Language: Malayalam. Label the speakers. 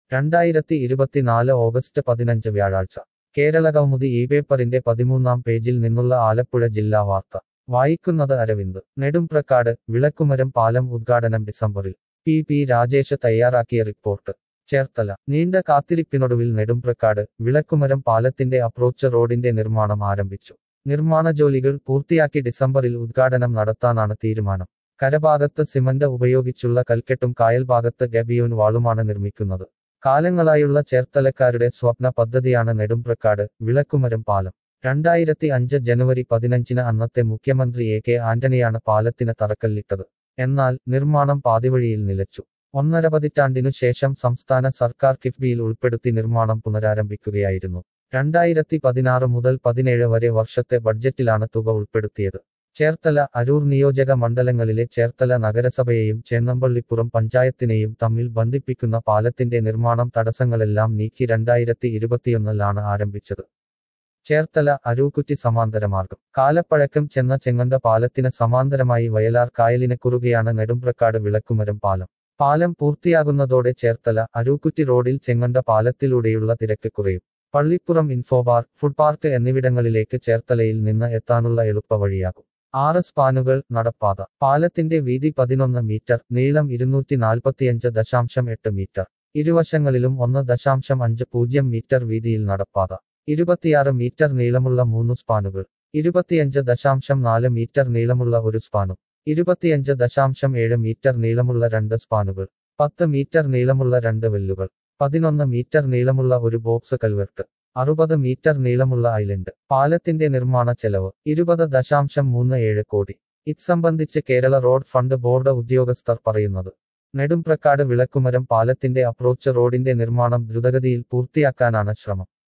Speaker 1: രണ്ടായിരത്തി ഇരുപത്തിനാല് ഓഗസ്റ്റ് പതിനഞ്ച് വ്യാഴാഴ്ച കേരള കൗമുദി ഈ പേപ്പറിന്റെ പതിമൂന്നാം പേജിൽ നിന്നുള്ള ആലപ്പുഴ ജില്ലാ വാർത്ത വായിക്കുന്നത് അരവിന്ദ് നെടുംപ്രക്കാട് വിളക്കുമരം പാലം ഉദ്ഘാടനം ഡിസംബറിൽ പി പി രാജേഷ് തയ്യാറാക്കിയ റിപ്പോർട്ട് ചേർത്തല നീണ്ട കാത്തിരിപ്പിനൊടുവിൽ നെടുംപ്രക്കാട് വിളക്കുമരം പാലത്തിന്റെ അപ്രോച്ച് റോഡിന്റെ നിർമ്മാണം ആരംഭിച്ചു നിർമ്മാണ ജോലികൾ പൂർത്തിയാക്കി ഡിസംബറിൽ ഉദ്ഘാടനം നടത്താനാണ് തീരുമാനം കരഭാഗത്ത് സിമന്റ് ഉപയോഗിച്ചുള്ള കൽക്കെട്ടും കായൽഭാഗത്ത് ഗബിയൂൻ വാളുമാണ് നിർമ്മിക്കുന്നത് കാലങ്ങളായുള്ള ചേർത്തലക്കാരുടെ സ്വപ്ന പദ്ധതിയാണ് നെടുംപ്രക്കാട് വിളക്കുമരം പാലം രണ്ടായിരത്തി അഞ്ച് ജനുവരി പതിനഞ്ചിന് അന്നത്തെ മുഖ്യമന്ത്രി എ കെ ആന്റണിയാണ് പാലത്തിന് തറക്കല്ലിട്ടത് എന്നാൽ നിർമ്മാണം പാതിവഴിയിൽ നിലച്ചു ഒന്നര പതിറ്റാണ്ടിനു ശേഷം സംസ്ഥാന സർക്കാർ കിഫ്ബിയിൽ ഉൾപ്പെടുത്തി നിർമ്മാണം പുനരാരംഭിക്കുകയായിരുന്നു രണ്ടായിരത്തി പതിനാറ് മുതൽ പതിനേഴ് വരെ വർഷത്തെ ബഡ്ജറ്റിലാണ് തുക ഉൾപ്പെടുത്തിയത് ചേർത്തല അരൂർ നിയോജക മണ്ഡലങ്ങളിലെ ചേർത്തല നഗരസഭയെയും ചേന്നമ്പള്ളിപ്പുറം പഞ്ചായത്തിനെയും തമ്മിൽ ബന്ധിപ്പിക്കുന്ന പാലത്തിന്റെ നിർമ്മാണം തടസ്സങ്ങളെല്ലാം നീക്കി രണ്ടായിരത്തി ഇരുപത്തിയൊന്നിലാണ് ആരംഭിച്ചത് ചേർത്തല അരൂക്കുറ്റി സമാന്തരമാർഗം കാലപ്പഴക്കം ചെന്ന ചെങ്ങണ്ട പാലത്തിന് സമാന്തരമായി വയലാർ കായലിന് കുറുകെയാണ് നെടുമ്പ്രക്കാട് വിളക്കുമരം പാലം പാലം പൂർത്തിയാകുന്നതോടെ ചേർത്തല അരൂക്കുറ്റി റോഡിൽ ചെങ്ങണ്ട പാലത്തിലൂടെയുള്ള തിരക്ക് കുറയും പള്ളിപ്പുറം ഇൻഫോബാർ ഫുഡ് പാർക്ക് എന്നിവിടങ്ങളിലേക്ക് ചേർത്തലയിൽ നിന്ന് എത്താനുള്ള എളുപ്പവഴിയാകും ആറ് സ്പാനുകൾ നടപ്പാത പാലത്തിന്റെ വീതി പതിനൊന്ന് മീറ്റർ നീളം ഇരുന്നൂറ്റി നാൽപ്പത്തിയഞ്ച് ദശാംശം എട്ട് മീറ്റർ ഇരുവശങ്ങളിലും ഒന്ന് ദശാംശം അഞ്ച് പൂജ്യം മീറ്റർ വീതിയിൽ നടപ്പാത ഇരുപത്തിയാറ് മീറ്റർ നീളമുള്ള മൂന്ന് സ്പാനുകൾ ഇരുപത്തിയഞ്ച് ദശാംശം നാല് മീറ്റർ നീളമുള്ള ഒരു സ്പാനും ഇരുപത്തിയഞ്ച് ദശാംശം ഏഴ് മീറ്റർ നീളമുള്ള രണ്ട് സ്പാനുകൾ പത്ത് മീറ്റർ നീളമുള്ള രണ്ട് വെല്ലുകൾ പതിനൊന്ന് മീറ്റർ നീളമുള്ള ഒരു ബോക്സ് കൽവെർട്ട് അറുപത് മീറ്റർ നീളമുള്ള ഐലൻഡ് പാലത്തിന്റെ നിർമ്മാണ ചെലവ് ഇരുപത് ദശാംശം മൂന്ന് ഏഴ് കോടി ഇത് സംബന്ധിച്ച് കേരള റോഡ് ഫണ്ട് ബോർഡ് ഉദ്യോഗസ്ഥർ പറയുന്നത് നെടുംപ്രക്കാട് വിളക്കുമരം പാലത്തിന്റെ അപ്രോച്ച് റോഡിന്റെ നിർമ്മാണം ദ്രുതഗതിയിൽ പൂർത്തിയാക്കാനാണ് ശ്രമം